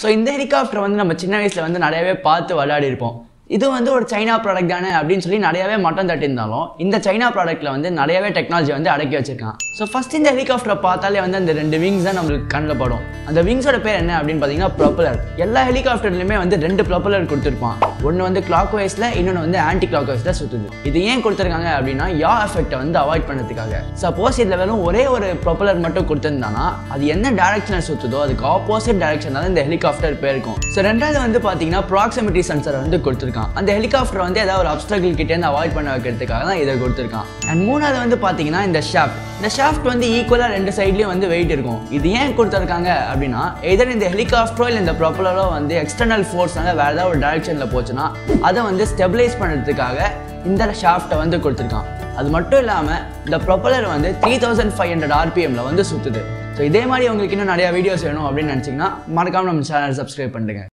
so இந்த helicopter வந்து நம்ம சின்ன வயசில் வந்து நிறையவே பார்த்து விளையாடி இருப்போம் இது வந்து ஒரு சைனா ப்ராடக்ட் தானே அப்படின்னு சொல்லி நிறையவே மட்டம் தட்டியிருந்தாலும் இந்த சைனா ப்ராடக்ட்டில் வந்து நிறையவே டெக்னாலஜி வந்து அடக்கி வச்சிருக்கான் ஸோ ஃபர்ஸ்ட் இந்த ஹெலிகாப்டரை பார்த்தாலே வந்து அந்த ரெண்டு விங்ஸ் தான் நம்மளுக்கு கண்ணில் படும் அந்த விங்ஸோட பேர் என்ன அப்படின்னு பார்த்தீங்கன்னா ப்ரொப்பலர் எல்லா ஹெலிகாப்டர்லையுமே வந்து ரெண்டு ப்ரொப்பலர் கொடுத்துருப்பான் ஒன்று வந்து கிளாக் வைஸில் இன்னொன்று வந்து ஆன்டி கிளாக் வைஸில் சுற்றுது இது ஏன் கொடுத்துருக்காங்க அப்படின்னா யா எஃபெக்ட்டை வந்து அவாய்ட் பண்ணுறதுக்காக சப்போஸ் இதில் வெறும் ஒரே ஒரு ப்ரொப்பலர் மட்டும் கொடுத்துருந்தானா அது என்ன டேரக்ஷனில் சுற்றுதோ அதுக்கு ஆப்போசிட் டேரக்ஷன் தான் இந்த ஹெலிகாப்டர் போயிருக்கும் ஸோ ரெண்டாவது வந்து பார்த்தீங்கன்னா ப்ராக்சிமிட்டி சென்சர் வந்து கொடுத்துருக்கான் அந்த ஹெலிகாப்டர் வந்து ஏதாவது ஒரு அப்டக்கிள் கிட்டேருந்து அவாய்ட் பண்ண வைக்கிறதுக்காக தான் இதை கொடுத்துருக்கான் அண்ட் மூணாவது வந்து பார்த்தீங்கன்னா இந்த ஷாஃப்ட் இந்த ஷாஃப்ட் வந்து ஈக்குவலாக ரெண்டு சைட்லேயும் வந்து வெயிட் இருக்கும் இது ஏன் கொடுத்துருக்காங்க அப்படின்னா எதர் இந்த ஹெலிகாப்டரோ இல்லை இந்த ப்ரொப்பலரோ வந்து எக்ஸ்டர்னல் ஃபோர்ஸ்னால வேறு ஏதாவது ஒரு டைரக்ஷனில் போச்சுன்னா அதை வந்து ஸ்டெபிலைஸ் பண்ணுறதுக்காக இந்த ஷாஃப்ட்டை வந்து கொடுத்துருக்கான் அது மட்டும் இல்லாமல் இந்த ப்ரொப்பலர் வந்து த்ரீ தௌசண்ட் ஃபைவ் ஹண்ட்ரட் ஆர்பிஎம்ல வந்து சுற்றுது ஸோ இதே மாதிரி உங்களுக்கு இன்னும் நிறைய வீடியோஸ் வேணும் அப்படின்னு நினச்சிங்கன்னா மறக்காம நம்ம சேனல் சப்ஸ்கிரைப் பண்ணுங்க